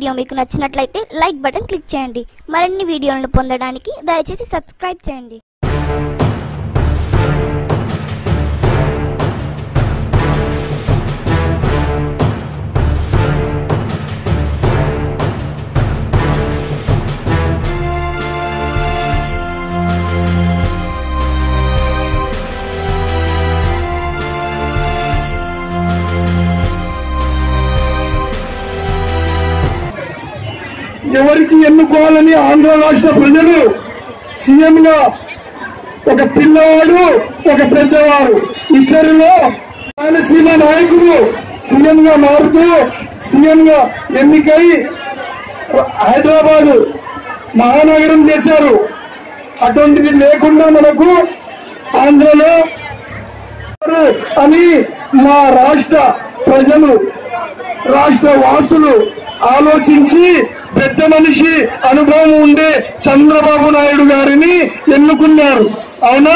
Video మీకు నచ్చినట్లయితే like button click చేయండి మరిన్ని వీడియోలను పొందడానికి దయచేసి సబ్స్క్రైబ్ చేయండి ఎవరికి ఎన్నుకోవాలని ఆంధ్ర రాష్ట్ర ప్రజలు సీఎం గా ఒక పిల్లవాడు ఒక పెద్దవాడు ఇద్దరిలో రాయలసీమ నాయకుడు సీఎం గా మారుతూ సీఎం గా ఎన్నికై హైదరాబాద్ మహానగరం చేశారు అటువంటిది లేకుండా మనకు ఆంధ్రలో అని మా రాష్ట్ర ప్రజలు రాష్ట్ర వాసులు ఆలోచించి పెద్ద మనిషి అనుభవం ఉండే చంద్రబాబు నాయుడు గారిని ఎన్నుకున్నారు అవునా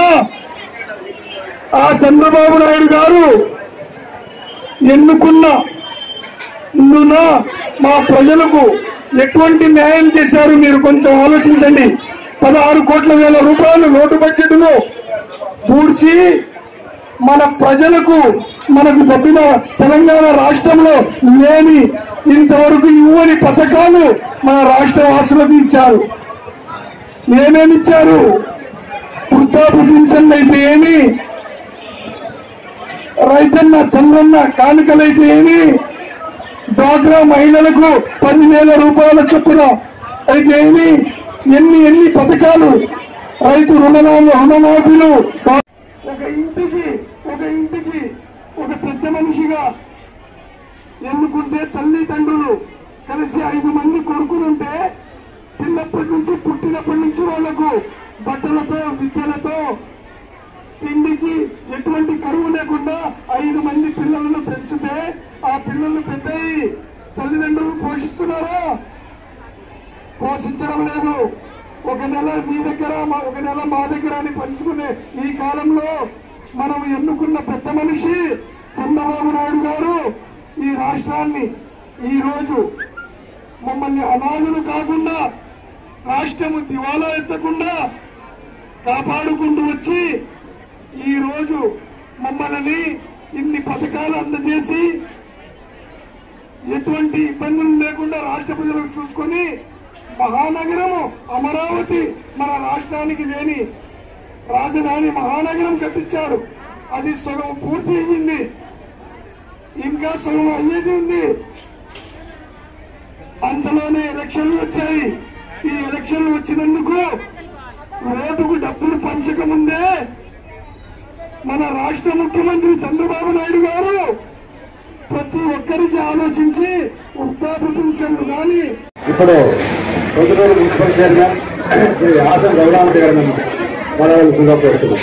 ఆ చంద్రబాబు నాయుడు గారు ఎన్నుకున్న ఇందున మా ప్రజలకు ఎటువంటి న్యాయం చేశారు మీరు కొంచెం ఆలోచించండి పదహారు కోట్ల వేల రూపాయలు లోటు బడ్జెట్ను పూడ్చి మన ప్రజలకు మనకు తప్పిన తెలంగాణ రాష్ట్రంలో లేని ఇంతవరకు ఇవ్వని పథకాలు మన రాష్ట్ర వాసులకు ఇచ్చారు ఏమేమి ఇచ్చారు వృద్ధాపు పింఛన్లు అయితే ఏమి రైతన్న చంద్రన్న కానుకలైతే ఏమి డ్వాక్రా మహిళలకు పదివేల రూపాయల చొప్పున అయితే ఏమి ఎన్ని ఎన్ని పథకాలు రైతు రుణమాఫీ రుణమాఫీలు ఒక ఇంటికి ఒక ఇంటికి ఒక పెద్ద మనిషిగా ఎన్నుకుంటే తల్లిదండ్రులు కలిసి ఐదు మంది కొడుకులుంటే చిన్నప్పటి నుంచి పుట్టినప్పటి నుంచి వాళ్లకు బట్టలతో విద్యలతో తిండికి ఎటువంటి కరువు లేకుండా ఐదు మంది పిల్లలను పెంచితే ఆ పిల్లలు పెద్దయి తల్లిదండ్రులు పోషిస్తున్నారా పోషించడం లేదు ఒక నెల మీ దగ్గర మా- ఒక నెల మా దగ్గర అని పంచుకునే ఈ కాలంలో మనం ఎన్నుకున్న పెద్ద మనిషి చంద్రబాబు నాయుడు గారు ఈ రాష్ట్రాన్ని ఈ రోజు మమ్మల్ని అనాథులు కాకుండా రాష్ట్రము దివాలా ఎత్తకుండా కాపాడుకుంటూ వచ్చి ఈ రోజు మమ్మల్ని ఇన్ని పథకాలు అందజేసి ఎటువంటి ఇబ్బందులు లేకుండా రాష్ట్ర ప్రజలకు చూసుకొని మహానగరము అమరావతి మన రాష్ట్రానికి లేని రాజధాని మహానగరం కట్టించాడు అది సగం పూర్తి అయ్యింది ఇంకా సగం అయ్యేది ఉంది అంతలోనే ఎలక్షన్లు వచ్చాయి ఈ ఎలక్షన్లు వచ్చినందుకు ఓటుకు డబ్బులు పంచకముందే మన రాష్ట్ర ముఖ్యమంత్రి చంద్రబాబు నాయుడు గారు ప్రతి ఒక్కరికి ఆలోచించి వృద్ధాప్య పింఛన్లు కానీ ఇప్పుడు పొద్దుటూరు మున్సిపల్ చైర్మన్ శ్రీ హాసన్ గౌరామతి గారిని మాట్లాడాల్సిందిగా కోరుతున్నాం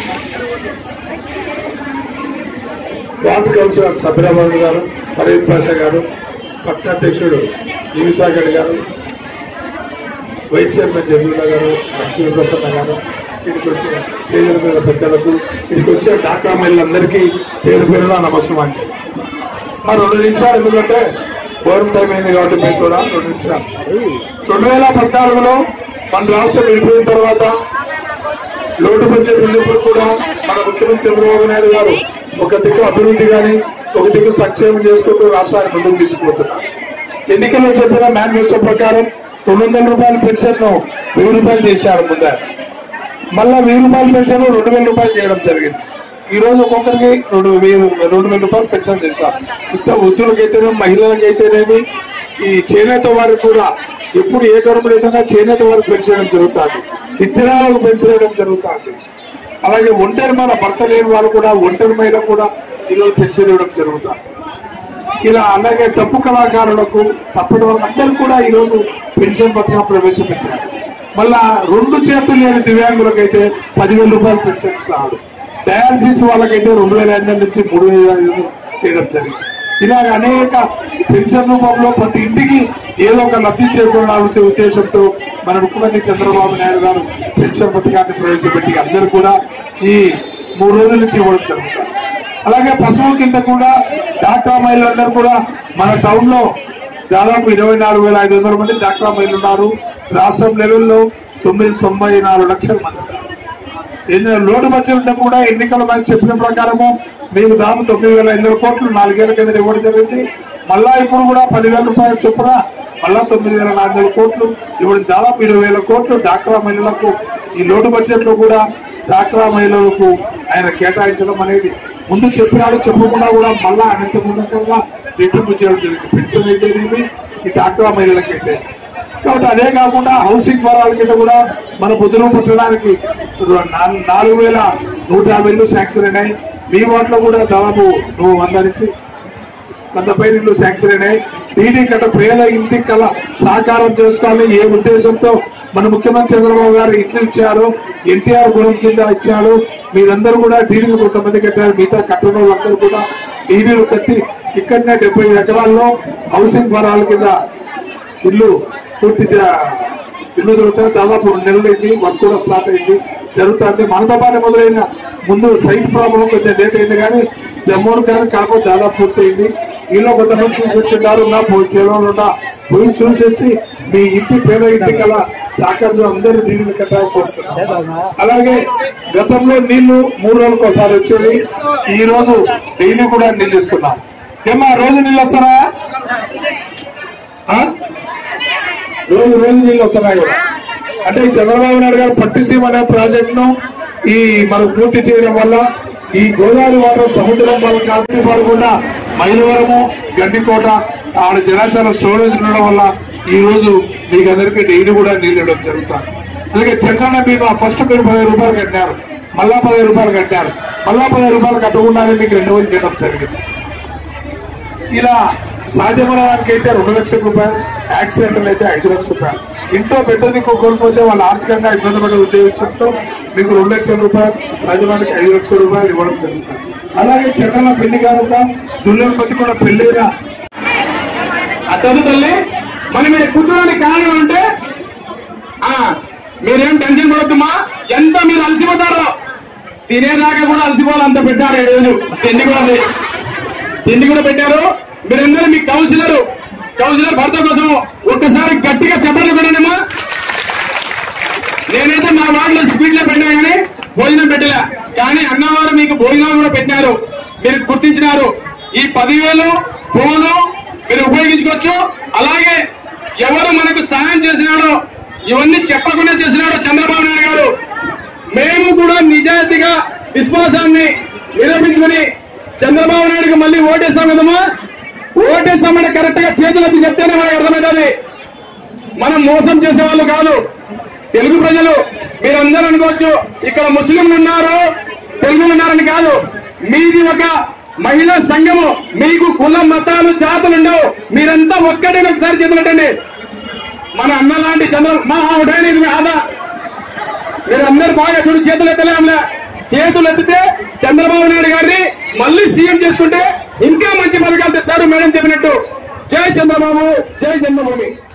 వార్డు కౌన్సిలర్ సభ్యరాబాబు గారు పరేద్ పాషా గారు పట్టణాధ్యక్షుడు ఈవిసాగడ్ గారు వైస్ చైర్మన్ జమీలా గారు లక్ష్మీ ప్రసన్న గారు ఇక్కడికి వచ్చిన స్టేజ్ల మీద పెద్దలకు ఇక్కడికి వచ్చిన డాక్టర్ మహిళలందరికీ పేరు పేరున నమస్కారం ఆ రెండు నిమిషాలు ఎందుకంటే గోరం టైం అయింది కాబట్టి మీకు కూడా రెండు నిమిషాలు రెండు వేల పద్నాలుగులో మన రాష్ట్రం విడిపోయిన తర్వాత లోటు బడ్జెట్ ఉన్నప్పుడు కూడా మన ముఖ్యమంత్రి చంద్రబాబు నాయుడు గారు ఒక దిక్కు అభివృద్ధి కానీ ఒక దిక్కు సంక్షేమం చేసుకుంటూ రాష్ట్రాన్ని ముందుకు తీసుకుపోతున్నారు ఎన్నికల్లో చెప్పిన మేనిఫెస్టో ప్రకారం రెండు వందల రూపాయల పెన్షన్ వెయ్యి రూపాయలు చేశారు ముందే మళ్ళా వెయ్యి రూపాయల పెన్షన్ రెండు వేల రూపాయలు చేయడం జరిగింది ఈ రోజు ఒక్కొక్కరికి రెండు వేలు రెండు వేల రూపాయలు పెన్షన్ చేశారు ఇంత వృద్ధులకైతేనేమి మహిళలకైతేనేమి ఈ చేనేత వారికి కూడా ఎప్పుడు ఏ గవర్నమెంట్ ఏదైనా చేనేత వారికి పెంచడం జరుగుతుంది ఇచ్చినాలకు పెంచడం జరుగుతుంది అలాగే ఒంటరి మన భర్త లేని వాళ్ళు కూడా ఒంటరి మహిళ కూడా ఈరోజు పెన్షన్ ఇవ్వడం జరుగుతుంది ఇలా అలాగే తప్పు కళాకారులకు తప్పటి వాళ్ళందరూ కూడా ఈరోజు పెన్షన్ పథకం ప్రవేశపెట్టారు మళ్ళా రెండు చేతులు లేని దివ్యాంగులకైతే పదివేల రూపాయలు పెన్షన్ ఇస్తాడు డయాలసిస్ వాళ్ళకైతే రెండు వేల ఐదు వందల నుంచి మూడు వేల ఐదు వందలు చేయడం జరిగింది ఇలాగ అనేక పెన్షన్ రూపంలో ప్రతి ఇంటికి ఏదో ఒక లబ్ధి చేకూరాలనే ఉద్దేశంతో మన ముఖ్యమంత్రి చంద్రబాబు నాయుడు గారు పెన్షన్ పథకాన్ని ప్రవేశపెట్టి అందరూ కూడా ఈ మూడు రోజుల నుంచి ఇవ్వడం జరుగుతుంది అలాగే పశువుల కింద కూడా డాక్టర్ మహిళలందరూ కూడా మన టౌన్ లో దాదాపు ఇరవై నాలుగు వేల ఐదు వందల మంది డాక్రా మహిళలు ఉన్నారు రాష్ట్రం లెవెల్లో తొమ్మిది తొంభై నాలుగు లక్షల మంది ఎన్ని లోటు బడ్జెట్ ఉంటే కూడా ఎన్నికల మనకు చెప్పిన ప్రకారము మేము దాదాపు తొమ్మిది వేల ఐదు వందల కోట్లు నాలుగేళ్ల కింద ఇవ్వడం జరిగింది మళ్ళా ఇప్పుడు కూడా పదివేల రూపాయల చొప్పున మళ్ళా తొమ్మిది వేల నాలుగు వందల కోట్లు ఇవ్వడం దాదాపు ఇరవై వేల కోట్లు డాక్రా మహిళలకు ఈ లోటు బడ్జెట్ లో కూడా డాక్రా మహిళలకు ఆయన కేటాయించడం అనేది ముందు చెప్పినాడు చెప్పకుండా కూడా మళ్ళా అనంత ముందుగా రెట్టింపు చేయడం జరిగింది పెన్షన్ అయితేనేమి ఈ డాక్రా మహిళలకైతే కాబట్టి అదే కాకుండా హౌసింగ్ వరాల కింద కూడా మన బుద్ధులు పుట్టడానికి నా- నాలుగు వేల నూట యాభై ఇల్లు శాంక్షన్ అయినాయి మీ వాటిలో కూడా దాదాపు నువ్వు వంద నుంచి వంద పైన ఇల్లు శాంక్షన్ అయినాయి టీడీ కట్ట పేద ఇంటికి కల సాకారం చేసుకోవాలని ఏ ఉద్దేశంతో మన ముఖ్యమంత్రి చంద్రబాబు గారు ఇల్లు ఇచ్చారు ఎన్టీఆర్ గుణం కింద ఇచ్చారు మీరందరూ కూడా డీడీలు కొంతమంది కట్టారు మిగతా కట్టిన వాళ్ళందరూ కూడా డీడీలు కట్టి ఇక్కడనే డెబ్బై ఎకరాల్లో హౌసింగ్ వరాల కింద ఇల్లు పూర్తి చే- ఇల్లు జరుగుతుంది దాదాపు రెండు నెలలు అయింది వర్క్ కూడా స్టార్ట్ అయింది జరుగుతుంది మనతో పాటు మొదలైన ముందు సైట్ ప్రాబ్లం కొంచెం లేట్ అయింది కానీ జమ్మూ కానీ కడప దాదాపు పూర్తయింది ఈలో కొంతమంది చూసి వచ్చింటారు నా పోయి చేరువలో ఉన్న పోయి చూసేసి మీ ఇంటి పేద ఇంటి కల సాకర్లు అందరూ నీళ్లు కట్టాలనుకుంటున్నాం అలాగే గతంలో నీళ్లు మూడు రోజులకు ఒకసారి వచ్చేది ఈ రోజు డైలీ కూడా నీళ్ళు ఇస్తున్నాం ఏమా రోజు నీళ్ళు వస్తారా ఆ? రోజు రోజు నీళ్ళు వస్తున్నాయి కూడా అంటే ఈ చంద్రబాబు నాయుడు గారు పట్టిసీమ అనే ప్రాజెక్ట్ ను ఈ మనం పూర్తి చేయడం వల్ల ఈ గోదావరి వాటర్ సముద్రం వల్ల కాపీ పడకుండా మైలవరము గండికోట ఆడ జలాశయాల స్టోరేజ్ ఉండడం వల్ల ఈ రోజు మీకు అందరికీ డైలీ కూడా నీళ్ళు ఇవ్వడం జరుగుతుంది అలాగే చంద్రన్న బీమా ఫస్ట్ మీరు పదిహేను రూపాయలు కట్టారు మళ్ళా పదిహేను రూపాయలు కట్టారు మళ్ళా పదిహేను రూపాయలు కట్టకుండానే మీకు రెండు వేలు చేయడం జరిగింది ఇలా సహజమరణానికి అయితే రెండు లక్షల రూపాయలు యాక్సిడెంటల్ అయితే ఐదు లక్షల రూపాయలు ఇంట్లో పెద్దది కోల్పోతే వాళ్ళు ఆర్థికంగా ఇబ్బంది పడే ఉద్దేశంతో మీకు రెండు లక్షల రూపాయలు సహజమానికి ఐదు లక్షల రూపాయలు ఇవ్వడం జరుగుతుంది అలాగే చెన్నల పెళ్లి కానుక దుల్లల పతి కూడా పెళ్లిగా అతను తల్లి మరి మీరు కూర్చోడానికి కారణం అంటే ఆ మీరేం టెన్షన్ పడొద్దమ్మా ఎంత మీరు అలసిపోతారో తినేదాకా కూడా అలసిపోవాలి అంత పెట్టారు ఏడు వేలు తిండి కూడా ఉంది. తిండి కూడా పెట్టారు మీరందరూ మీ కౌన్సిలర్ కౌన్సిలర్ భర్త కోసం ఒక్కసారి గట్టిగా చెప్పండి పెట్టండిమ్మా నేనైతే మా వాటిలో స్పీడ్ లో పెట్టా కానీ భోజనం పెట్టలే కానీ అన్నవారు మీకు భోజనం కూడా పెట్టినారు మీరు గుర్తించినారు ఈ పదివేలు ఫోను మీరు ఉపయోగించుకోవచ్చు అలాగే ఎవరు మనకు సహాయం చేసినాడో ఇవన్నీ చెప్పకుండా చేసినాడో చంద్రబాబు నాయుడు గారు మేము కూడా నిజాయితీగా విశ్వాసాన్ని నిరూపించుకుని చంద్రబాబు నాయుడుకి మళ్ళీ ఓటేస్తాం కదమ్మా ఓటేస్తామంటే కరెక్ట్ గా చేతులు ఎత్తి చెప్తేనే మనకు అర్థమవుతుంది మనం మోసం చేసే వాళ్ళు కాదు తెలుగు ప్రజలు మీరందరూ అనుకోవచ్చు ఇక్కడ ముస్లింలు ఉన్నారు తెలుగులు ఉన్నారని కాదు మీది ఒక మహిళా సంఘము మీకు కుల మతాలు జాతులు ఉండవు మీరంతా ఒక్కటే ఒకసారి చేతులటండి మన అన్న లాంటి చంద్ర మా ఆవిడైన ఇది మీ ఆదా మీరందరూ బాగా చూడు చేతులు ఎత్తలేంలే చేతులు ఎత్తితే చంద్రబాబు నాయుడు గారిని మళ్ళీ సీఎం చేసుకుంటే ఇంకా మంచి పథకాలు తెస్తారు మేడం చెప్పినట్టు జై చంద్రబాబు జై జన్మభూమి